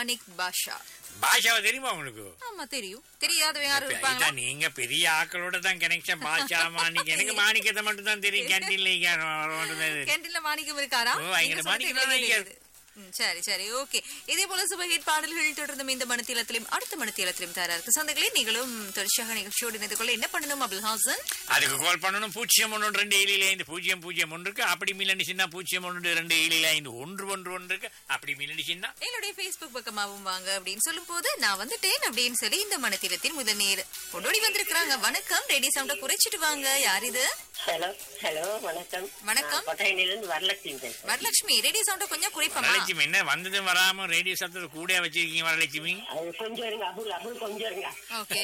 மாணிக் பாஷா பாஷாவை தெரியுமா உங்களுக்கு ஆமா தெரியும் தெரியாதவங்க யாரும் இப்ப இருப்பாங்களா இதான் நீங்க பெரிய ஆக்களோட தான் கனெக்ஷன் பாஷா மாணிக்க எனக்கு மாணிக்கத்தை மட்டும் தான் தெரியும் கேன்டீன்ல கேண்டீன்ல மாணிக்கம் இருக்காரா ஓ, அங்க நீங்க மாணிக்கம் சொல்றது தான் எனக்கு இங்க தெரியுது. ம், சரி சரி ஓகே இதே போல சுபஹிட் பாடல்கள் தொடர்ந்தும் இந்த மனத்திலத்திலும் அடுத்த மனத்திலத்திலும் தயாரா இருக்கு சொந்தங்களே நீங்களும் தொடர்ச்சியாக நிகழ்ச்சியோடு இணைந்து கொள்ள என்ன பண்ணணும் அபுல் ஹாசன் அதுக்கு கால் பண்ணணும் பூஜ்ஜியம் ஒன்று ரெண்டு ஏழில ஐந்து பூஜ்ஜியம் பூஜ்ஜியம் ஒன்று இருக்கு அப்படி மில்லடிச்சுன்னா பூஜ்ஜியம் ஒன்று ரெண்டு ஏழில ஐந்து ஒன்று ஒன்று ஒன்று இருக்கு அப்படி மில்லடிச்சுன்னா என்னுடைய Facebook பக்கமாவும் வாங்க அப்படின்னு சொல்லும் போது நான் வந்துட்டேன் அப்படின்னு சொல்லி இந்த மனத்திலத்தில் முதல் நேர் கொண்டோடி வந்திருக்கிறாங்க வணக்கம் ரெடி சவுண்ட குறைச்சிட்டு வாங்க யார் இது ஹலோ ஹலோ வணக்கம் வணக்கம். நான் கொட்டையிலிருந்து வரலட்சுமி பேசுறேன் வரலட்சுமி ரெடி சவுண்ட கொஞ்சம் குறைப்பமா வரலட்சுமி என்ன வந்ததும் வராம ரேடியோ சத்தத்தை கூட வச்சிருக்கீங்க வரலட்சுமி அது கொஞ்சம் இருங்க அபுல் அபுல் கொஞ்சம் இருங்க ஓகே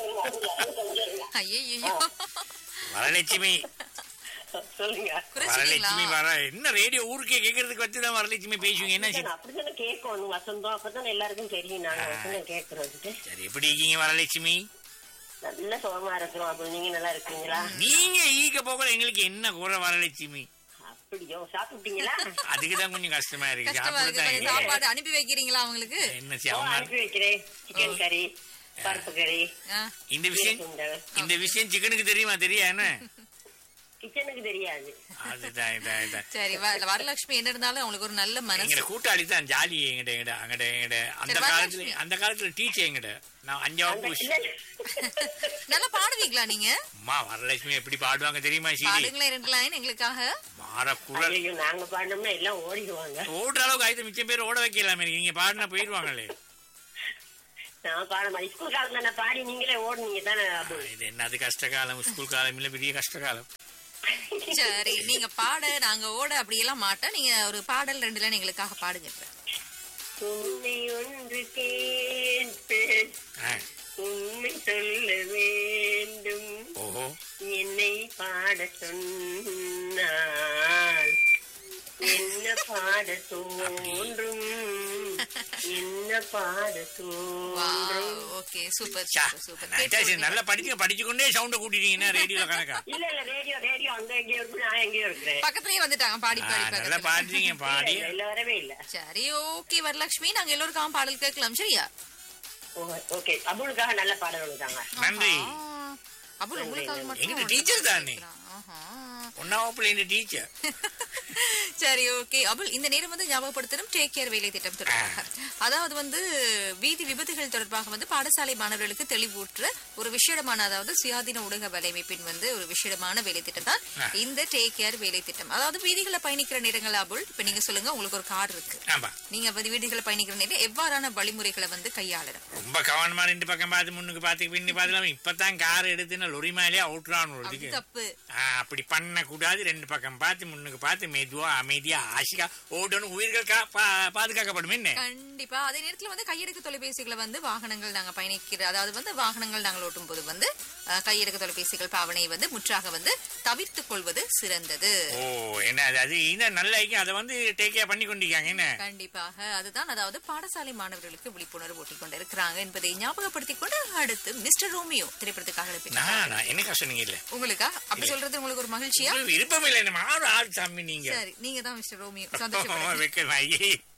ஐயோ வரலட்சுமி சொல்லுங்க குறைச்சிட்டீங்களா வரலட்சுமி வர என்ன ரேடியோ ஊருக்கே கேட்கறதுக்கு வச்சுதான் வரலட்சுமி பேசுவீங்க என்ன சி- அப்படித்தானே கேட்கணும் வசந்தம் அப்பதான் எல்லாருக்கும் தெரியும் நாங்க வசந்தம் கேட்கறதுக்கு சரி எப்படி இருக்கீங்க வரலட்சுமி நல்ல சுகமா இருக்கிறோம் அபுல் நீங்க நல்லா இருக்கீங்களா நீங்க ஈக்க போகல எங்களுக்கு என்ன குறை வரலட்சுமி அப்படியோ சாப்பிட்டீங்களா அதுக்குதான் கொஞ்சம் கஷ்டமா இருக்கு கஷ்டமா இருக்கு அப்படித்தான் கொஞ்சம் இருக்கு. சாப்பாடு அனுப்பி வைக்கிறீங்களா அவங்களுக்கு என்ன ஓ, செய்ய அவங்க அனுப்பி வைக்கிறேன் சிக்கன் கறி பருப்பு கறி ஆ, இந்த விஷயம் சுண்டல் இந்த விஷயம் சிக்கனுக்கு தெரியுமா தெரியா என்ன கிச்சனுக்கு தெரியாது அதுதான் இதான் இதான் சரி வ- வரலட்சுமி என்ன இருந்தாலும் அவங்களுக்கு ஒரு நல்ல மனசு எங்கட கூட்டாளி தான் ஜாலி எங்கிட்ட எங்கிட்ட அங்கட எங்கிட்ட அந்த சரி, காலத்துல வரலட்சுமி. அந்த காலத்துல டீச்சர் எங்கிட்ட நான் அஞ்சாவது அந்த புஷ் இல்ல நல்லா பாடுவீங்களா நீங்க அம்மா வரலட்சுமி எப்படி பாடுவாங்க தெரியுமா சீரி பாடுங்களேன் ரெண்டு லைன் எங்களுக்காக மாற குரல் ஐயோ நாங்க பாடினோம்னா எல்லாம் ஓடிடுவாங்க ஓடுற அளவுக்கு ஆயிரத்து மிச்சம் பேர் ஓட வைக்கலாமே நீங்க பாடினா போயிருவாங்களே நான் பாட மாட்டேன் ஸ்கூல் காலத்துல நான் பாடி நீங்களே ஓடுனீங்க தானே அபுல் இது என்னது கஷ்ட காலம் ஸ்கூல் காலம் இல்ல பெரிய கஷ்ட காலம் சரி நீங்க பாட நாங்க ஓட அப்படியெல்லாம் மாட்டோம் நீங்க ஒரு பாடல் ரெண்டு லைன் எங்களுக்காக பாடுங்க இப்ப. உண்மை ஒன்று கேட்பேன் ஆ, உண்மை சொல்ல வேண்டும் ஓஹோ என்னை பாட சொன்னால் என்ன பாட தோன்றும் என்ன பாட வாவ் தோன்றும் ஓகே சூப்பர் ச்சா, சூப்பர் சூப்பர் நான் சரி, சரி, நல்லா படிச்சு படிச்சு கொண்டே சவுண்ட கூட்டிட்டீங்கன்னா ரேடியோல கணக்கா இல்ல இல்ல ரேடியோ ரேடியோ அங்க எங்கேயோ இருக்கு நான் எங்கேயோ இருக்கிறேன் பக்கத்துலயே வந்துட்டாங்க பாடி ஆ, பாடி நல்லா பக்கத்துல. பாடுறீங்க பாடி இல்ல, இல்ல வரவே இல்ல சரி ஓகே வரலட்சுமி நாங்க எல்லோருக்காகவும் பாடல் கேட்கலாம் சரியா ஓகே அபுலுக்காக நல்ல பாடல் கொடுத்தாங்க நன்றி ஆஹா. அப்புறம் உங்களுக்காக மட்டும் எங்கிட்ட ஒன்று டீச்சர் தானே ஆஹா. ஒன்னாவப்புல இந்த டீச்சர் சரி ஓகே அபுல் இந்த நேரம் வந்து ஞாபகப்படுத்தணும் டேக் கேர் வேலை திட்டம் தொடர்பாக அதாவது வந்து வீதி விபத்துகள் தொடர்பாக வந்து பாடசாலை மாணவர்களுக்கு தெளிவூற்ற ஒரு விஷயமான அதாவது சுயாதீன ஊடக வலையமைப்பின் வந்து ஒரு விஷயமான வேலை திட்டம் தான் ஆ. இந்த டேக் கேர் வேலை திட்டம் அதாவது வீதிகளை பயணிக்கிற நேரங்கள் அபுல் இப்ப நீங்க சொல்லுங்க உங்களுக்கு ஒரு கார் இருக்கு ஆமா நீங்க வந்து வீதிகளை பயணிக்கிற நேரம் எவ்வாறான வழிமுறைகளை வந்து கையாளணும் ரொம்ப கவனமா ரெண்டு பக்கம் பார்த்து முன்னுக்கு பார்த்து பின்னு பார்த்துலாம் இப்பதான் கார் எடுத்துன்னு லொரி மேலே அவுட்றான் அது இதுக்கு தப்பு அப்படி பண்ண கூடாது ரெண்டு பக்கம் பார்த்து முன்னுக்கு பார்த்து மெதுவா அமைதியா ஆசிகா ஓடணும் உயிர்கள் கா- பா- பாதுகாக்கப்படும் என்ன கண்டிப்பா அதே நேரத்துல வந்து கையெடுக்க தொலைபேசிகளை வந்து வாகனங்கள் நாங்க பயணிக்கிற அதாவது வந்து வாகனங்கள் நாங்கள் ஓட்டும் போது வந்து அஹ், கையெடுக்க தொலைபேசிகள் பாவனை வந்து முற்றாக வந்து தவிர்த்துக் கொள்வது சிறந்தது ஓ என்ன அது அது இந்த நல்ல ஐக்கியம் அதை வந்து டேக் கேர் பண்ணி கொண்டிருக்காங்க என்ன கண்டிப்பாக அதுதான் அதாவது பாடசாலை மாணவர்களுக்கு விழிப்புணர்வு ஊட்டிக் கொண்டு இருக்கிறாங்க என்பதை ஞாபகப்படுத்திக் கொண்டு அடுத்து மிஸ்டர் ரோமியோ திரைப்படத்துக்காக அனுப்பினார். நான் நான் என்ன சொன்னீங்க இல்ல உங்களுக்கா அப்படி சொல்றது உங்களுக்கு ஒரு மகிழ்ச்சியா விருப்பம் இல்லை நம்ம ஆறு ஆள் சாமி நீங்க சரி நீங்க தான் மிஸ்டர் ரோமியோ சந்தோஷம் வைக்க